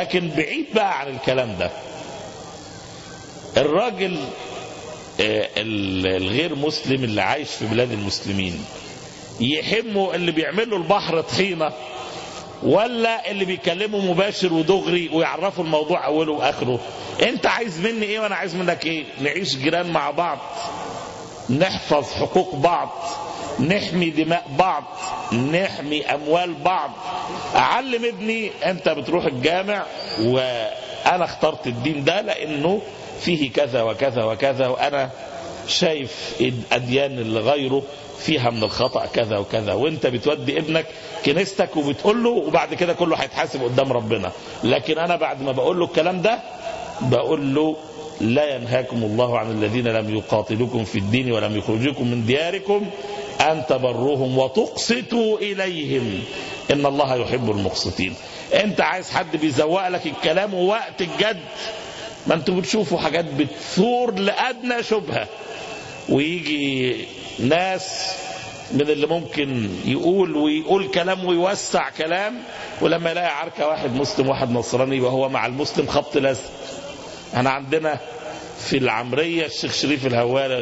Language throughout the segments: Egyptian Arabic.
لكن بعيد بقى عن الكلام ده الراجل آه، ال- الغير مسلم اللي عايش في بلاد المسلمين يهمه اللي بيعمل له البحر طحينه ولا اللي بيكلمه مباشر ودغري ويعرفوا الموضوع اوله واخره انت عايز مني ايه وانا عايز منك ايه نعيش جيران مع بعض نحفظ حقوق بعض نحمي دماء بعض نحمي اموال بعض اعلم ابني انت بتروح الجامع وانا اخترت الدين ده لانه فيه كذا وكذا وكذا وانا شايف الاديان اللي غيره فيها من الخطا كذا وكذا وانت بتودي ابنك كنيستك وبتقول له وبعد كده كله هيتحاسب قدام ربنا لكن انا بعد ما بقول له الكلام ده بقول له لا ينهاكم الله عن الذين لم يقاتلوكم في الدين ولم يخرجوكم من دياركم أن تبروهم وتقسطوا إليهم إن الله يحب المقسطين أنت عايز حد بيزوق لك الكلام ووقت الجد ما انتوا بتشوفوا حاجات بتثور لأدنى شبهة ويجي ناس من اللي ممكن يقول ويقول كلام ويوسع كلام ولما يلاقي عركة واحد مسلم واحد نصراني يبقى هو مع المسلم خبط لزق احنا عندنا في العمرية الشيخ شريف الهواري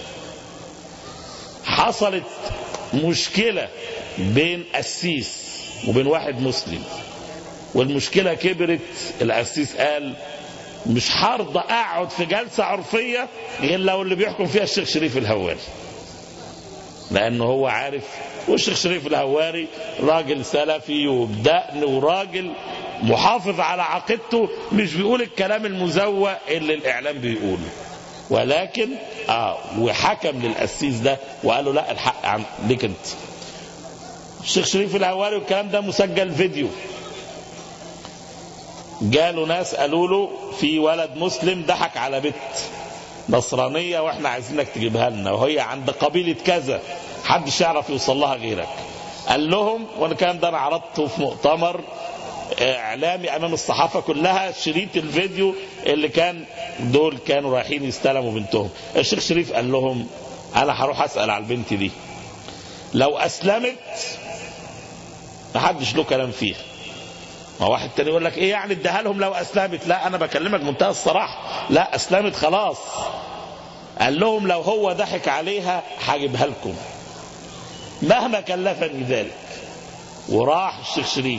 حصلت مشكلة بين قسيس وبين واحد مسلم والمشكلة كبرت القسيس قال مش هرضى اقعد في جلسة عرفية غير لو اللي بيحكم فيها الشيخ شريف الهواري لانه هو عارف والشيخ شريف الهواري راجل سلفي وبدقن وراجل محافظ على عقيدته مش بيقول الكلام المزوق اللي الاعلام بيقوله ولكن اه وحكم للقسيس ده وقال له لا الحق عن ليك انت الشيخ شريف الهواري والكلام ده مسجل فيديو جاله ناس قالوا له في ولد مسلم ضحك على بنت نصرانية واحنا عايزينك تجيبها لنا وهي عند قبيلة كذا محدش يعرف يوصل لها غيرك قال لهم وانا الكلام ده انا عرضته في مؤتمر اعلامي امام الصحافه كلها شريط الفيديو اللي كان دول كانوا رايحين يستلموا بنتهم الشيخ شريف قال لهم انا هروح اسال على البنت دي لو اسلمت محدش له كلام فيها ما واحد تاني يقول لك ايه يعني اديها لهم لو اسلمت لا انا بكلمك منتهى الصراحه لا اسلمت خلاص قال لهم لو هو ضحك عليها هجيبها لكم مهما كلفني ذلك وراح الشيخ شريف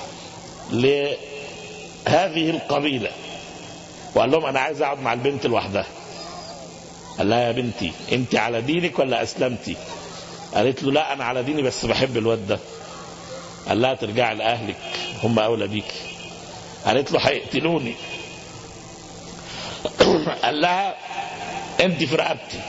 لهذه القبيلة وقال لهم أنا عايز أقعد مع البنت لوحدها قال لها يا بنتي أنت على دينك ولا أسلمتي قالت له لا أنا على ديني بس بحب الواد ده قال لها ترجعي لأهلك هم أولى بيك قالت له هيقتلوني قال لها أنت في رقبتي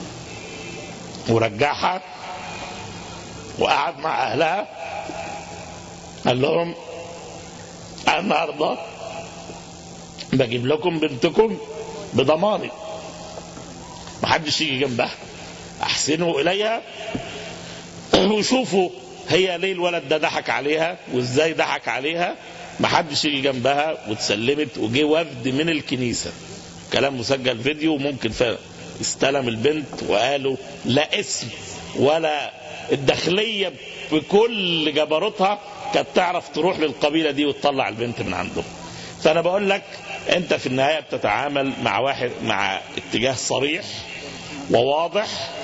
ورجعها وقعد مع أهلها قال لهم أنا النهارده بجيب لكم بنتكم بضماني محدش يجي جنبها احسنوا اليها وشوفوا هي ليه الولد ده ضحك عليها وازاي ضحك عليها محدش يجي جنبها واتسلمت وجه وفد من الكنيسه كلام مسجل فيديو ممكن فعلا استلم البنت وقالوا لا اسم ولا الداخليه بكل جبروتها كانت تعرف تروح للقبيله دي وتطلع البنت من عندهم فانا بقول لك انت في النهايه بتتعامل مع واحد مع اتجاه صريح وواضح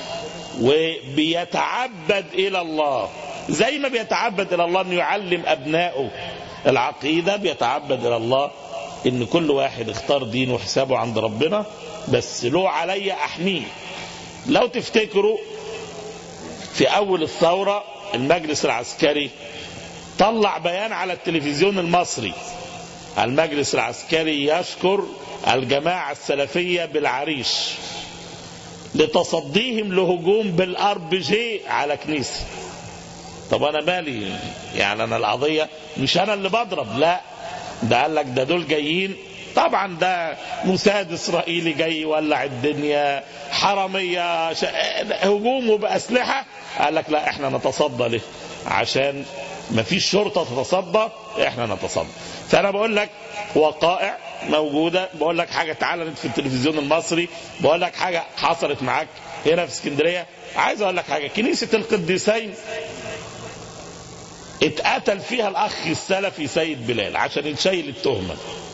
وبيتعبد الى الله زي ما بيتعبد الى الله انه يعلم ابنائه العقيده بيتعبد الى الله ان كل واحد اختار دينه وحسابه عند ربنا بس له علي احميه لو تفتكروا في اول الثوره المجلس العسكري طلع بيان على التلفزيون المصري المجلس العسكري يشكر الجماعة السلفية بالعريش لتصديهم لهجوم بالار بي جي على كنيسة طب انا مالي يعني انا القضية مش انا اللي بضرب لا ده قال لك ده دول جايين طبعا ده موساد اسرائيلي جاي يولع الدنيا حراميه ش... هجومه باسلحه قال لك لا احنا نتصدى له عشان ما فيش شرطه تتصدى احنا نتصدى فانا بقول لك وقائع موجوده بقول لك حاجه اتعلنت في التلفزيون المصري بقول لك حاجه حصلت معاك هنا في اسكندريه عايز اقول لك حاجه كنيسه القديسين اتقتل فيها الاخ السلفي سيد بلال عشان يتشيل التهمه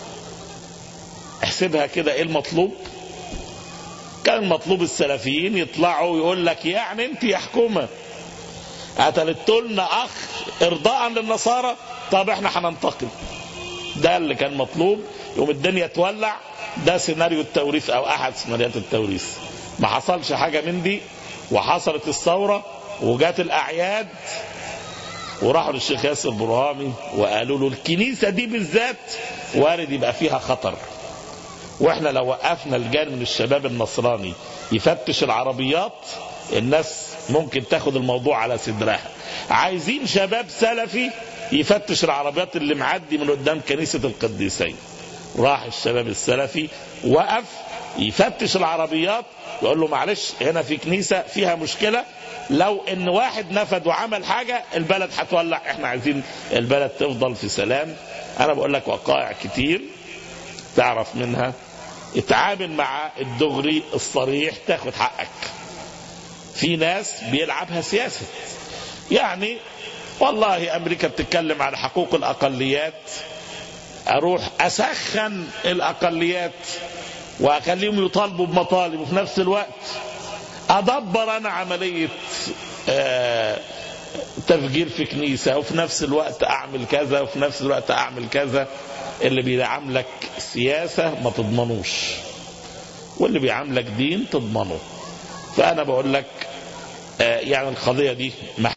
احسبها كده ايه المطلوب كان المطلوب السلفيين يطلعوا يقول لك يعني انت يا حكومه قتلت لنا اخ ارضاء للنصارى طب احنا هننتقم ده اللي كان مطلوب يوم الدنيا تولع ده سيناريو التوريث او احد سيناريوهات التوريث ما حصلش حاجه من دي وحصلت الثوره وجات الاعياد وراحوا للشيخ ياسر برهامي وقالوا له الكنيسه دي بالذات وارد يبقى فيها خطر واحنا لو وقفنا لجان من الشباب النصراني يفتش العربيات الناس ممكن تاخد الموضوع على صدرها عايزين شباب سلفي يفتش العربيات اللي معدي من قدام كنيسة القديسين راح الشباب السلفي وقف يفتش العربيات ويقول له معلش هنا في كنيسة فيها مشكلة لو ان واحد نفد وعمل حاجة البلد هتولع احنا عايزين البلد تفضل في سلام انا بقول لك وقائع كتير تعرف منها اتعامل مع الدغري الصريح تاخد حقك في ناس بيلعبها سياسة يعني والله امريكا بتتكلم على حقوق الاقليات اروح اسخن الاقليات واخليهم يطالبوا بمطالب وفي نفس الوقت ادبر انا عمليه آه تفجير في كنيسه وفي نفس الوقت اعمل كذا وفي نفس الوقت اعمل كذا اللي بيعاملك سياسه ما تضمنوش واللي بيعاملك دين تضمنه فانا بقول لك آه يعني القضيه دي